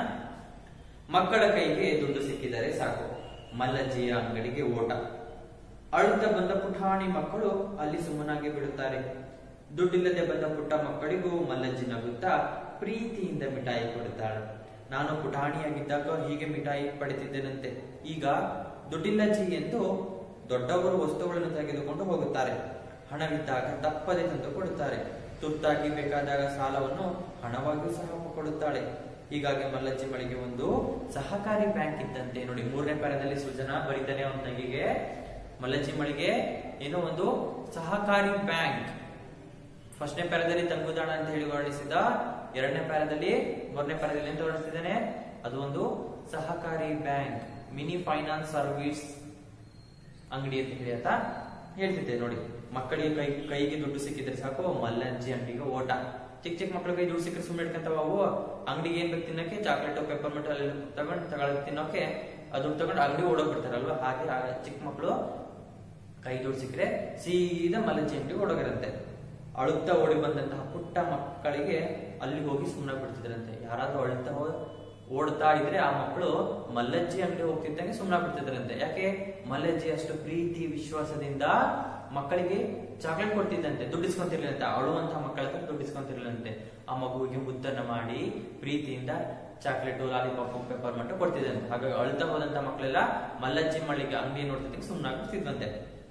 ಮಕ್ಕಳ ಕೈಗೆ ದುಡ್ಡು ಸಿಕ್ಕಿದರೆ ಸಾಕು ಮಲ್ಲಜ್ಜಿಯ ಅಂಗಡಿಗೆ ಓಟ ಅಳುತ್ತಾ ಬಂದ ಪುಟಾಣಿ ಮಕ್ಕಳು ಅಲ್ಲಿ ಸುಮ್ಮನಾಗಿ ಬಿಡುತ್ತಾರೆ ದುಡ್ಡಿಲ್ಲದೆ ಬಂದ ಪುಟ್ಟ ಮಕ್ಕಳಿಗೂ ಮಲ್ಲಜ್ಜಿ ನಗುತ್ತಾ ಪ್ರೀತಿಯಿಂದ ಮಿಠಾಯಿ ಕೊಡುತ್ತಾಳೆ ನಾನು ಪುಟಾಣಿಯಾಗಿದ್ದಾಗ ಹೀಗೆ ಮಿಠಾಯಿ ಪಡೆದಿದ್ದೇನಂತೆ ಈಗ ದುಡ್ಡಿಲ್ಲಜ್ಜಿ ಎಂದು ದೊಡ್ಡವರು ವಸ್ತುಗಳನ್ನು ತೆಗೆದುಕೊಂಡು ಹೋಗುತ್ತಾರೆ ಹಣವಿದ್ದಾಗ ತಪ್ಪದೆ ತಂದು ಕೊಡುತ್ತಾರೆ ತುರ್ತಾಗಿ ಬೇಕಾದಾಗ ಸಾಲವನ್ನು ಹಣವಾಗಿಯೂ ಸಹ ಕೊಡುತ್ತಾಳೆ ಹೀಗಾಗಿ ಮಲ್ಲಜ್ಜಿ ಮಳಿಗೆ ಒಂದು ಸಹಕಾರಿ ಬ್ಯಾಂಕ್ ಇದ್ದಂತೆ ನೋಡಿ ಮೂರನೇ ಪ್ಯಾರದಲ್ಲಿ ಸೃಜನಾ ಬರೀತಾನೆ ಅವನ ತಂಗಿಗೆ ಮಲ್ಲಜ್ಜಿ ಮಳಿಗೆ ಏನೋ ಒಂದು ಸಹಕಾರಿ ಬ್ಯಾಂಕ್ ಫಸ್ಟ್ನೇ ಪ್ಯಾರದಲ್ಲಿ ತಂಗುದಾಣ ಅಂತ ಹೇಳಿ ವರ್ಣಿಸಿದ ಎರಡನೇ ಪ್ಯಾರದಲ್ಲಿ ಮೂರನೇ ಪ್ಯಾರದಲ್ಲಿ ಅಂತ ವರ್ಣಿಸಿದ್ದಾನೆ ಅದು ಒಂದು ಸಹಕಾರಿ ಬ್ಯಾಂಕ್ ಮಿನಿ ಫೈನಾನ್ಸ್ ಸರ್ವಿಸ್ ಅಂಗಡಿ ಅಂತ ಹೇಳಿ ಅಂತ ಹೇಳ್ತಿದ್ದೆ ನೋಡಿ ಮಕ್ಕಳಿಗೆ ಕೈ ಕೈಗೆ ದುಡ್ಡು ಸಿಕ್ಕಿದ್ರೆ ಸಾಕು ಮಲ್ಲಂಜಿ ಅಂಗಡಿಗೆ ಓಟ ಚಿಕ್ಕ ಚಿಕ್ಕ ಮಕ್ಳ ಕೈ ದುಡ್ಡು ಸಿಕ್ಕರೆ ಸುಮ್ಮನೆ ಇಟ್ಕೊಂತಾವ ಅವು ಅಂಗಡಿಗೆ ಏನ್ ಬೇಕು ತಿನ್ನಕ್ಕೆ ಚಾಕ್ಲೇಟ್ ಪೇಪರ್ ಮಿಟ್ ಅಲ್ಲಿ ತಗೊಂಡು ತಗೊಳಕ್ ತಿನ್ನೋಕೆ ಅದು ದುಡ್ಡು ತಗೊಂಡು ಅಂಗಡಿ ಓಡೋಗ್ಬಿಡ್ತಾರಲ್ವಾ ಹಾಗೆ ಆ ಚಿಕ್ಕ ಮಕ್ಕಳು ಕೈ ದುಡ್ಡು ಸಿಕ್ಕರೆ ಸೀದಾ ಮಲ್ಲಂಜಿ ಅಂಗಡಿಗೆ ಓಡೋಗಿರಂತೆ ಅಳುತ್ತಾ ಓಡಿ ಬಂದಂತಹ ಪುಟ್ಟ ಮಕ್ಕಳಿಗೆ ಅಲ್ಲಿ ಹೋಗಿ ಸುಮ್ಮನೆ ಬಿಡ್ತಿದ್ರಂತೆ ಯಾರಾದ್ರೂ ಅಳುತ್ತಾ ಹೋ- ಓಡ್ತಾ ಇದ್ರೆ ಆ ಮಕ್ಕಳು ಮಲ್ಲಜ್ಜಿ ಅಂಗಡಿ ಹೋಗ್ತಿದ್ದಂಗೆ ಸುಮ್ಮನೆ ಬಿಡ್ತಿದ್ರಂತೆ ಯಾಕೆ ಮಲ್ಲಜ್ಜಿ ಅಷ್ಟು ಪ್ರೀತಿ ವಿಶ್ವಾಸದಿಂದ ಮಕ್ಕಳಿಗೆ ಚಾಕ್ಲೇಟ್ ಕೊಡ್ತಿದ್ದಂತೆ ದುಡ್ಡಿಸ್ಕೊಂತಿರ್ಲಿಲ್ಲಂತೆ ಅಳುವಂತಹ ಮಕ್ಕಳ ಹತ್ರ ದುಡ್ಡಿಸ್ಕೊಂತಿರ್ಲಿಲ್ಲಂತೆ ಆ ಮಗುವಿಗೆ ಮುದ್ದನ್ನ ಮಾಡಿ ಪ್ರೀತಿಯಿಂದ ಚಾಕ್ಲೇಟ್ ಲಾಲಿಪಾಪ್ ಪೇಪರ್ ಮಟ್ಟ ಕೊಡ್ತಿದ್ದಂತೆ ಹಾಗಾಗಿ ಅಳ್ತಾ ಹೋದಂತ ಮಕ್ಕಳೆಲ್ಲ ಮಲ್ಲಜ್ಜಿ ಮಳಿಗೆ ಅಂಗಡಿ ನೋಡ್ತಿದ್ದಕ್ಕೆ ಸುಮ್ಮನಾಗ್ತಿದ್ವಂತೆ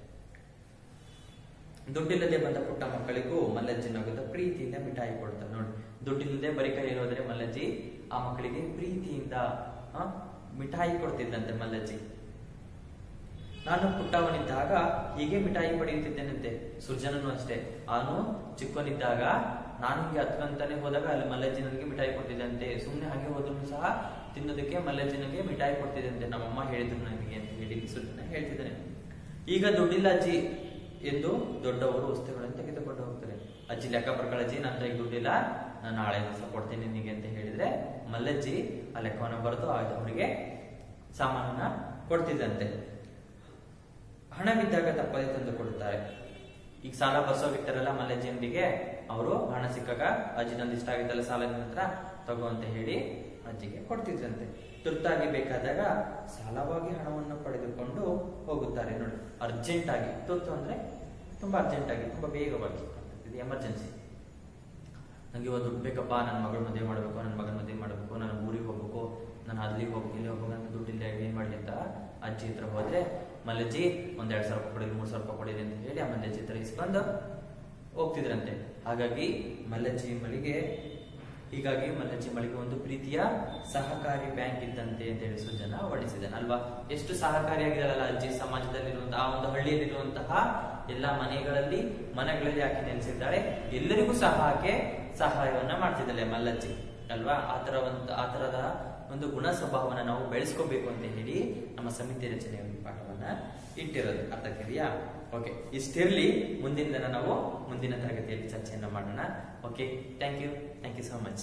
ದುಡ್ಡಿಲ್ಲದೆ ಬಂದ ಪುಟ್ಟ ಮಕ್ಕಳಿಗೂ ಮಲ್ಲಜ್ಜಿ ನಗುತ್ತಾ ಪ್ರೀತಿಯಿಂದ ಮಿಠಾಯಿ ಕೊಡ್ತಾರೆ ನೋಡಿ ದುಡ್ಡಿಲ್ಲದೆ ಬರೀ ಕೈಯಲ್ಲಿ ಹೋದ್ರೆ ಮಲ್ಲಜ್ಜಿ ಆ ಮಕ್ಕಳಿಗೆ ಪ್ರೀತಿಯಿಂದ ಆ, ಮಿಠಾಯಿ ಕೊಡ್ತಿದ್ದಂತೆ ಮಲ್ಲಜ್ಜಿ ನಾನು ಪುಟ್ಟವನಿದ್ದಾಗ ಹೀಗೆ ಮಿಠಾಯಿ ಪಡೆಯುತ್ತಿದ್ದೇನಂತೆ ಸೃಜನನು ಅಷ್ಟೇ ಅವನು ಚಿಕ್ಕವನಿದ್ದಾಗ ನಾನು ಹೀಗೆ ಹತ್ಕೊಂತಾನೆ ಹೋದಾಗ ಅಲ್ಲಿ ಮಲ್ಲಜ್ಜಿ ನನಗೆ ಮಿಠಾಯಿ ಕೊಡ್ತಿದ್ದಂತೆ ಸುಮ್ಮನೆ ಹಾಗೆ ಹೋದ್ರು ಸಹ ತಿನ್ನೋದಕ್ಕೆ ಮಲ್ಲಜ್ಜಿ ನನಗೆ ಮಿಠಾಯಿ ಕೊಡ್ತಿದ್ದಂತೆ ನಮ್ಮಮ್ಮ ಹೇಳಿದ್ರು ನನಗೆ ಅಂತ ಹೇಳಿ ಸೃಜನ ಹೇಳ್ತಿದ್ದಾನೆ ಈಗ ದುಡ್ಡಿಲ್ಲ ಅಜ್ಜಿ ಎಂದು ದೊಡ್ಡವರು ವಸ್ತುಗಳನ್ನು ತೆಗೆದುಕೊಂಡು ಹೋಗ್ತಾರೆ ಅಜ್ಜಿ ಲೆಕ್ಕ ಬರ್ಕೊಳ್ಳ ಅಜ್ಜಿ ನನ್ನ ಈಗ ದುಡ್ಡಿಲ್ಲ ನಾನು ನಾಳೆ ದಿವಸ ಕೊಡ್ತೀನಿ ನಿನಗೆ ಅಂತ ಹೇಳಿದ್ರೆ ಮಲ್ಲಜ್ಜಿ ಆ ಲೆಕ್ಕವನ್ನು ಬರೆದು ಅವರಿಗೆ ಸಾಮಾನನ್ನ ಕೊಡ್ತಿದ್ದಂತೆ ಹಣವಿದ್ದಾಗ ತಪ್ಪದೆ ತಂದು ಕೊಡುತ್ತಾರೆ ಈಗ ಸಾಲ ಬರ್ಸೋಗಿರ್ತಾರಲ್ಲ ಮಲ್ಲಜ್ಜಿ ಅಂಗಡಿಗೆ ಅವರು ಹಣ ಸಿಕ್ಕಾಗ ಅಜ್ಜಿ ನಂದು ಇಷ್ಟ ಆಗಿದ್ದಲ್ಲ ಸಾಲ ನಿನ್ನ ಹತ್ರ ತಗೋ ಅಂತ ಹೇಳಿ ಅಜ್ಜಿಗೆ ಕೊಡ್ತಿದ್ರಂತೆ ತುರ್ತಾಗಿ ಬೇಕಾದಾಗ ಸಾಲವಾಗಿ ಹಣವನ್ನು ಪಡೆದುಕೊಂಡು ಹೋಗುತ್ತಾರೆ ನೋಡಿ ಅರ್ಜೆಂಟ್ ಆಗಿ ತುರ್ತು ಅಂದ್ರೆ ತುಂಬಾ ಅರ್ಜೆಂಟ್ ಆಗಿ ತುಂಬಾ ಬೇಗವಾಗಿ ಇದು ಎಮರ್ಜೆನ್ಸಿ ನಂಗೆ ಇವತ್ತು ದುಡ್ಡು ಬೇಕಪ್ಪ ನನ್ನ ಮಗಳ ಮದುವೆ ಮಾಡಬೇಕು ನನ್ನ ಮಗನ ಮದುವೆ ಮಾಡಬೇಕು ನಾನು ಊರಿಗೆ ಹೋಗ್ಬೇಕು ನಾನು ಅಲ್ಲಿಗೆ ಹೋಗ್ಬೇಕು ಇಲ್ಲಿ ಹೋಗ್ಬೇಕು ನನ್ನ ದುಡ್ಡಿಲ್ಲ ಏನ್ ಮಾಡ್ಲಿ ಅಂತ ಅಜ್ಜಿ ಹತ್ರ ಹೋದ್ರೆ ಮಲ್ಲಜ್ಜಿ ಒಂದ್ ಎರಡ್ ಸಾವಿರ ರೂಪಾಯಿ ಕೊಡಿರಿ ಮೂರ್ ಸಾವಿರ ರೂಪಾಯಿ ಕೊಡಿರಿ ಅಂತ ಹೇಳಿ ಆ ಮಲ್ಲಜ್ಜಿ ಹತ್ರ ಇಸ್ಕೊಂಡು ಹೋಗ್ತಿದ್ರಂತೆ ಹಾಗಾಗಿ ಮಲ್ಲಜ್ಜಿ ಮಳಿಗೆ ಹೀಗಾಗಿ ಮಲ್ಲಜ್ಜಿ ಮಳಿಗೆ ಒಂದು ಪ್ರೀತಿಯ ಸಹಕಾರಿ ಬ್ಯಾಂಕ್ ಇದ್ದಂತೆ ಅಂತ ಹೇಳಿ ಸುಜನ ವರ್ಣಿಸಿದ್ದಾನೆ ಅಲ್ವಾ ಎಷ್ಟು ಸಹಕಾರಿಯಾಗಿದ್ದಾಳಲ್ಲ ಅಜ್ಜಿ ಸಮಾಜದಲ್ಲಿರುವಂತಹ ಆ ಒಂದು ಹಳ್ಳಿಯಲ್ಲಿರುವಂತಹ ಎಲ್ಲಾ ಮನೆಗಳಲ್ಲಿ ಮನೆಗಳಲ್ಲಿ ಆಕೆ ನೆಲೆಸಿದ್ದಾಳೆ ಎಲ್ಲರಿಗೂ ಸಹ ಆಕೆ ಸಹಾಯವನ್ನ ಮಾಡ್ತಿದ್ದಾಳೆ ಮಲ್ಲಜ್ಜಿ ಅಲ್ವಾ ಆ ತರ ಒಂದು ಆ ತರದ ಒಂದು ಗುಣ ಸ್ವಭಾವನ ನಾವು ಬೆಳೆಸ್ಕೋಬೇಕು ಅಂತ ಹೇಳಿ ನಮ್ಮ ಸಮಿತಿ ರಚನೆಯ ಒಂದು ಪಾಠವನ್ನ ಇಟ್ಟಿರೋದು ಅರ್ಥ ಆಗ್ತಿದೆಯಾ ಓಕೆ ಇಷ್ಟಿರ್ಲಿ ಮುಂದಿನ ದಿನ ನಾವು ಮುಂದಿನ ತರಗತಿಯಲ್ಲಿ ಚರ್ಚೆಯನ್ನ ಮಾಡೋಣ okay thank you thank you so much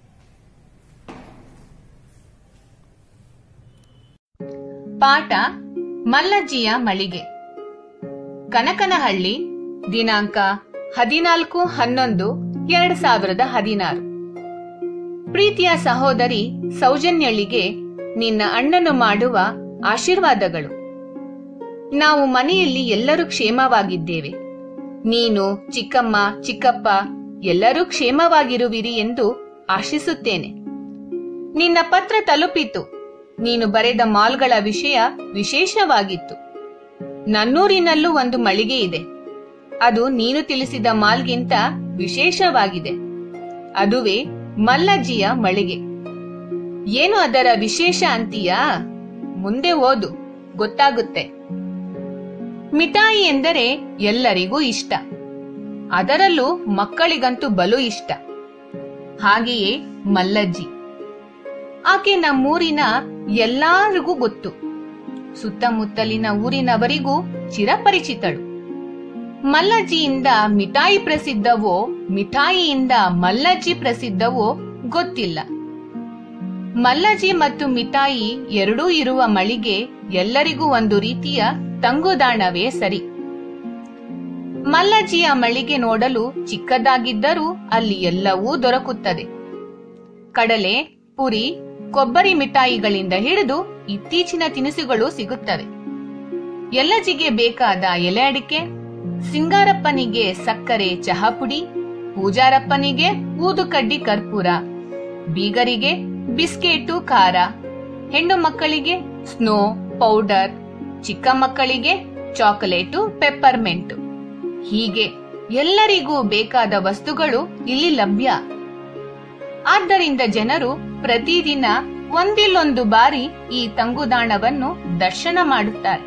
ಪಾಠ ಮಲ್ಲಜ್ಜಿಯ ಮಳಿಗೆ ಕನಕನಹಳ್ಳಿ ದಿನಾಂಕ ಹದಿನಾಲ್ಕು ಹನ್ನೊಂದು ಎರಡ್ ಸಾವಿರದ ಹದಿನಾರು ಪ್ರೀತಿಯ ಸಹೋದರಿ ಸೌಜನ್ಯಳಿಗೆ ನಿನ್ನ ಅಣ್ಣನು ಮಾಡುವ ಆಶೀರ್ವಾದಗಳು ನಾವು ಮನೆಯಲ್ಲಿ ಎಲ್ಲರೂ ಕ್ಷೇಮವಾಗಿದ್ದೇವೆ ನೀನು ಚಿಕ್ಕಮ್ಮ ಚಿಕ್ಕಪ್ಪ ಎಲ್ಲರೂ ಕ್ಷೇಮವಾಗಿರುವಿರಿ ಎಂದು ಆಶಿಸುತ್ತೇನೆ ನಿನ್ನ ಪತ್ರ ತಲುಪಿತು ನೀನು ಬರೆದ ಮಾಲ್ಗಳ ವಿಷಯ ವಿಶೇಷವಾಗಿತ್ತು ನನ್ನೂರಿನಲ್ಲೂ ಒಂದು ಮಳಿಗೆ ಇದೆ ಅದು ನೀನು ತಿಳಿಸಿದ ಮಾಲ್ಗಿಂತ ವಿಶೇಷವಾಗಿದೆ ಅದುವೇ ಮಲ್ಲಜ್ಜಿಯ ಮಳಿಗೆ ಏನು ಅದರ ವಿಶೇಷ ಅಂತೀಯಾ ಮುಂದೆ ಓದು ಗೊತ್ತಾಗುತ್ತೆ ಮಿಠಾಯಿ ಎಂದರೆ ಎಲ್ಲರಿಗೂ ಇಷ್ಟ ಅದರಲ್ಲೂ ಮಕ್ಕಳಿಗಂತೂ ಬಲು ಇಷ್ಟ ಹಾಗೆಯೇ ಮಲ್ಲಜ್ಜಿ ಆಕೆ ನಮ್ಮೂರಿನ ಎಲ್ಲರಿಗೂ ಗೊತ್ತು ಸುತ್ತಮುತ್ತಲಿನ ಊರಿನವರಿಗೂ ಚಿರಪರಿಚಿತಳು ಮಲ್ಲಜ್ಜಿಯಿಂದ ಮಿಠಾಯಿ ಪ್ರಸಿದ್ಧವೋ ಮಿಠಾಯಿಯಿಂದ ಮಲ್ಲಜ್ಜಿ ಪ್ರಸಿದ್ಧವೋ ಗೊತ್ತಿಲ್ಲ ಮಲ್ಲಜ್ಜಿ ಮತ್ತು ಮಿಠಾಯಿ ಎರಡೂ ಇರುವ ಮಳಿಗೆ ಎಲ್ಲರಿಗೂ ಒಂದು ರೀತಿಯ ತಂಗುದಾಣವೇ ಸರಿ ಮಲ್ಲಜ್ಜಿಯ ಮಳಿಗೆ ನೋಡಲು ಚಿಕ್ಕದಾಗಿದ್ದರೂ ಅಲ್ಲಿ ಎಲ್ಲವೂ ದೊರಕುತ್ತದೆ ಕಡಲೆ ಪುರಿ ಕೊಬ್ಬರಿ ಮಿಠಾಯಿಗಳಿಂದ ಹಿಡಿದು ಇತ್ತೀಚಿನ ತಿನಿಸುಗಳು ಸಿಗುತ್ತವೆ ಎಲ್ಲಜಿಗೆ ಬೇಕಾದ ಎಲೆ ಅಡಿಕೆ ಸಿಂಗಾರಪ್ಪನಿಗೆ ಸಕ್ಕರೆ ಚಹಾಪುಡಿ ಪೂಜಾರಪ್ಪನಿಗೆ ಊದುಕಡ್ಡಿ ಕರ್ಪೂರ ಬೀಗರಿಗೆ ಬಿಸ್ಕೆಟು ಖಾರ ಹೆಣ್ಣು ಮಕ್ಕಳಿಗೆ ಸ್ನೋ ಪೌಡರ್ ಚಿಕ್ಕ ಮಕ್ಕಳಿಗೆ ಚಾಕೊಲೇಟು ಪೆಪ್ಪರ್ಮೆಂಟು ಹೀಗೆ ಎಲ್ಲರಿಗೂ ಬೇಕಾದ ವಸ್ತುಗಳು ಇಲ್ಲಿ ಲಭ್ಯ ಆದ್ದರಿಂದ ಜನರು ಪ್ರತಿದಿನ ಒಂದಿಲ್ಲೊಂದು ಬಾರಿ ಈ ತಂಗುದಾಣವನ್ನು ದರ್ಶನ ಮಾಡುತ್ತಾರೆ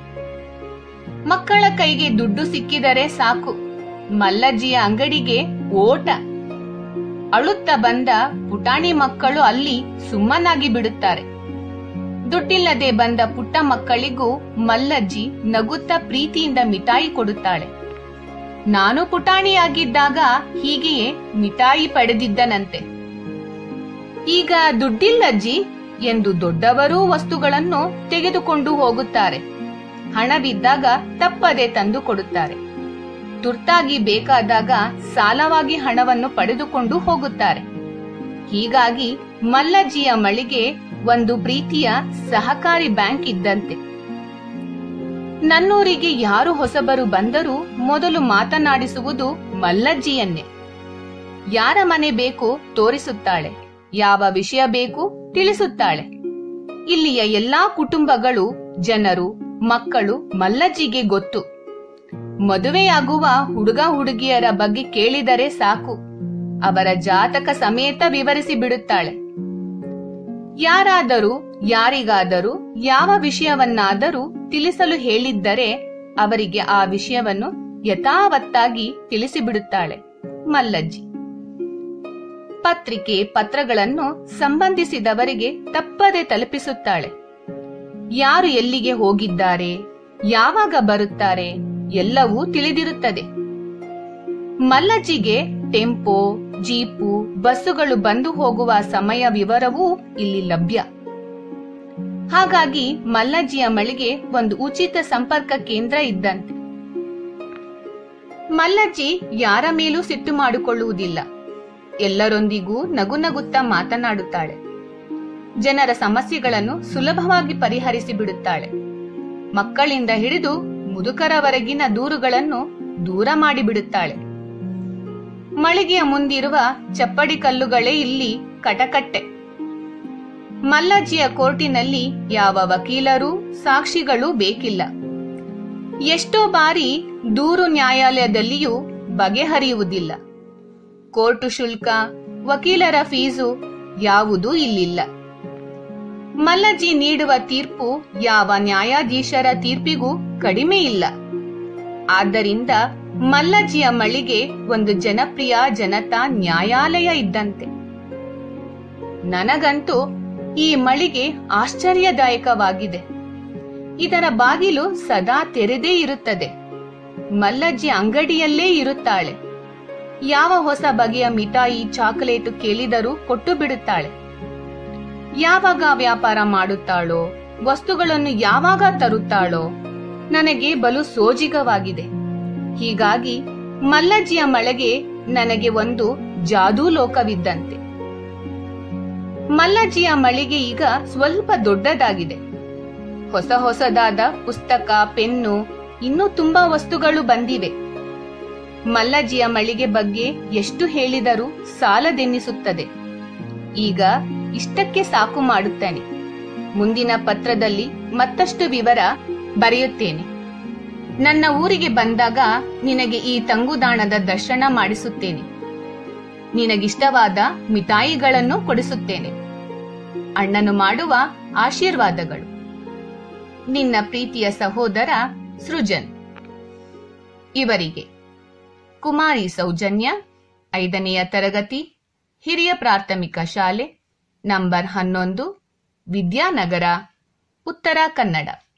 ಮಕ್ಕಳ ಕೈಗೆ ದುಡ್ಡು ಸಿಕ್ಕಿದರೆ ಸಾಕು ಮಲ್ಲಜ್ಜಿಯ ಅಂಗಡಿಗೆ ಓಟ ಅಳುತ್ತಾ ಬಂದ ಪುಟಾಣಿ ಮಕ್ಕಳು ಅಲ್ಲಿ ಸುಮ್ಮನಾಗಿ ಬಿಡುತ್ತಾರೆ ದುಡ್ಡಿಲ್ಲದೆ ಬಂದ ಪುಟ್ಟ ಮಕ್ಕಳಿಗೂ ಮಲ್ಲಜ್ಜಿ ನಗುತ್ತಾ ಪ್ರೀತಿಯಿಂದ ಮಿಠಾಯಿ ಕೊಡುತ್ತಾಳೆ ನಾನು ಪುಟಾಣಿಯಾಗಿದ್ದಾಗ ಹೀಗೆಯೇ ಮಿಠಾಯಿ ಪಡೆದಿದ್ದನಂತೆ ಈಗ ದುಡ್ಡಿಲ್ಲಜ್ಜಿ ಎಂದು ದೊಡ್ಡವರೂ ವಸ್ತುಗಳನ್ನು ತೆಗೆದುಕೊಂಡು ಹೋಗುತ್ತಾರೆ ಹಣವಿದ್ದಾಗ ತಪ್ಪದೆ ತಂದು ಕೊಡುತ್ತಾರೆ ತುರ್ತಾಗಿ ಬೇಕಾದಾಗ ಸಾಲವಾಗಿ ಹಣವನ್ನು ಪಡೆದುಕೊಂಡು ಹೋಗುತ್ತಾರೆ ಹೀಗಾಗಿ ಮಲ್ಲಜ್ಜಿಯ ಮಳಿಗೆ ಒಂದು ಪ್ರೀತಿಯ ಸಹಕಾರಿ ಬ್ಯಾಂಕ್ ಇದ್ದಂತೆ ನನ್ನೂರಿಗೆ ಯಾರು ಹೊಸಬರು ಬಂದರೂ ಮೊದಲು ಮಾತನಾಡಿಸುವುದು ಮಲ್ಲಜ್ಜಿಯನ್ನೇ ಯಾರ ಮನೆ ಬೇಕು ತೋರಿಸುತ್ತಾಳೆ ಯಾವ ವಿಷಯ ಬೇಕು ತಿಳಿಸುತ್ತಾಳೆ ಇಲ್ಲಿಯ ಎಲ್ಲಾ ಕುಟುಂಬಗಳು ಜನರು ಮಕ್ಕಳು ಮಲ್ಲಜ್ಜಿಗೆ ಗೊತ್ತು ಮದುವೆಯಾಗುವ ಹುಡುಗ ಹುಡುಗಿಯರ ಬಗ್ಗೆ ಕೇಳಿದರೆ ಸಾಕು ಅವರ ಜಾತಕ ಸಮೇತ ವಿವರಿಸಿ ಬಿಡುತ್ತಾಳೆ ಯಾರಾದರೂ ಯಾರಿಗಾದರೂ ಯಾವ ವಿಷಯವನ್ನಾದರೂ ತಿಳಿಸಲು ಹೇಳಿದ್ದರೆ ಅವರಿಗೆ ಆ ವಿಷಯವನ್ನು ಯಥಾವತ್ತಾಗಿ ತಿಳಿಸಿಬಿಡುತ್ತಾಳೆ ಮಲ್ಲಜ್ಜಿ ಪತ್ರಿಕೆ ಪತ್ರಗಳನ್ನು ಸಂಬಂಧಿಸಿದವರಿಗೆ ತಪ್ಪದೆ ತಲುಪಿಸುತ್ತಾಳೆ ಯಾರು ಎಲ್ಲಿಗೆ ಹೋಗಿದ್ದಾರೆ ಯಾವಾಗ ಬರುತ್ತಾರೆ ಎಲ್ಲವೂ ತಿಳಿದಿರುತ್ತದೆ ಮಲ್ಲಜ್ಜಿಗೆ ಟೆಂಪೋ ಜೀಪು ಬಸ್ಸುಗಳು ಬಂದು ಹೋಗುವ ಸಮಯ ವಿವರವೂ ಇಲ್ಲಿ ಲಭ್ಯ ಹಾಗಾಗಿ ಮಲ್ಲಜ್ಜಿಯ ಮಳಿಗೆ ಒಂದು ಉಚಿತ ಸಂಪರ್ಕ ಕೇಂದ್ರ ಇದ್ದಂತೆ ಮಲ್ಲಜ್ಜಿ ಯಾರ ಮೇಲೂ ಸಿಟ್ಟು ಮಾಡಿಕೊಳ್ಳುವುದಿಲ್ಲ ಎಲ್ಲರೊಂದಿಗೂ ನಗು ನಗುತ್ತಾ ಮಾತನಾಡುತ್ತಾಳೆ ಜನರ ಸಮಸ್ಯೆಗಳನ್ನು ಸುಲಭವಾಗಿ ಪರಿಹರಿಸಿ ಬಿಡುತ್ತಾಳೆ ಮಕ್ಕಳಿಂದ ಹಿಡಿದು ಮುದುಕರವರೆಗಿನ ದೂರುಗಳನ್ನು ದೂರ ಮಾಡಿಬಿಡುತ್ತಾಳೆ ಮಳಿಗೆಯ ಮುಂದಿರುವ ಚಪ್ಪಡಿ ಕಲ್ಲುಗಳೇ ಇಲ್ಲಿ ಕಟಕಟ್ಟೆ ಮಲ್ಲಜ್ಜಿಯ ಕೋರ್ಟಿನಲ್ಲಿ ಯಾವ ವಕೀಲರು ಸಾಕ್ಷಿಗಳು ಬೇಕಿಲ್ಲ ಎಷ್ಟೋ ಬಾರಿ ದೂರು ನ್ಯಾಯಾಲಯದಲ್ಲಿಯೂ ಬಗೆಹರಿಯುವುದಿಲ್ಲ ಕೋರ್ಟು ಶುಲ್ಕ ವಕೀಲರ ಫೀಸು ಯಾವುದೂ ಇಲ್ಲಿಲ್ಲ ಮಲ್ಲಜ್ಜಿ ನೀಡುವ ತೀರ್ಪು ಯಾವ ನ್ಯಾಯಾಧೀಶರ ತೀರ್ಪಿಗೂ ಕಡಿಮೆ ಇಲ್ಲ ಆದ್ದರಿಂದ ಮಲ್ಲಜ್ಜಿಯ ಮಳಿಗೆ ಒಂದು ಜನಪ್ರಿಯ ಜನತಾ ನ್ಯಾಯಾಲಯ ಇದ್ದಂತೆ ನನಗಂತೂ ಈ ಮಳಿಗೆ ಆಶ್ಚರ್ಯದಾಯಕವಾಗಿದೆ ಇದರ ಬಾಗಿಲು ಸದಾ ತೆರೆದೇ ಇರುತ್ತದೆ ಮಲ್ಲಜ್ಜಿ ಅಂಗಡಿಯಲ್ಲೇ ಇರುತ್ತಾಳೆ ಯಾವ ಹೊಸ ಬಗೆಯ ಮಿಠಾಯಿ ಚಾಕೊಲೇಟು ಕೇಳಿದರೂ ಕೊಟ್ಟು ಬಿಡುತ್ತಾಳೆ ಯಾವಾಗ ವ್ಯಾಪಾರ ಮಾಡುತ್ತಾಳೋ ವಸ್ತುಗಳನ್ನು ಯಾವಾಗ ತರುತ್ತಾಳೋ ನನಗೆ ಬಲು ಸೋಜಿಗವಾಗಿದೆ ಹೀಗಾಗಿ ಮಲ್ಲಜ್ಜಿಯ ಮಳೆಗೆ ನನಗೆ ಒಂದು ಜಾದೂ ಲೋಕವಿದ್ದಂತೆ ಮಲ್ಲಜ್ಜಿಯ ಮಳಿಗೆ ಈಗ ಸ್ವಲ್ಪ ದೊಡ್ಡದಾಗಿದೆ ಹೊಸ ಹೊಸದಾದ ಪುಸ್ತಕ ಪೆನ್ನು ಇನ್ನೂ ತುಂಬಾ ವಸ್ತುಗಳು ಬಂದಿವೆ ಮಲ್ಲಜ್ಜಿಯ ಮಳಿಗೆ ಬಗ್ಗೆ ಎಷ್ಟು ಹೇಳಿದರೂ ಸಾಲದೆನ್ನಿಸುತ್ತದೆ ಈಗ ಇಷ್ಟಕ್ಕೆ ಸಾಕು ಮಾಡುತ್ತೇನೆ ಮುಂದಿನ ಪತ್ರದಲ್ಲಿ ಮತ್ತಷ್ಟು ವಿವರ ಬರೆಯುತ್ತೇನೆ ನನ್ನ ಊರಿಗೆ ಬಂದಾಗ ನಿನಗೆ ಈ ತಂಗುದಾಣದ ದರ್ಶನ ಮಾಡಿಸುತ್ತೇನೆ ನಿನಗಿಷ್ಟವಾದ ಮಿಠಾಯಿಗಳನ್ನು ಕೊಡಿಸುತ್ತೇನೆ ಅಣ್ಣನು ಮಾಡುವ ಆಶೀರ್ವಾದಗಳು ನಿನ್ನ ಪ್ರೀತಿಯ ಸಹೋದರ ಸೃಜನ್ ಇವರಿಗೆ ಕುಮಾರಿ ಸೌಜನ್ಯ ಐದನೆಯ ತರಗತಿ ಹಿರಿಯ ಪ್ರಾಥಮಿಕ ಶಾಲೆ ನಂಬರ್ ಹನ್ನೊಂದು ವಿದ್ಯಾನಗರ ಉತ್ತರ ಕನ್ನಡ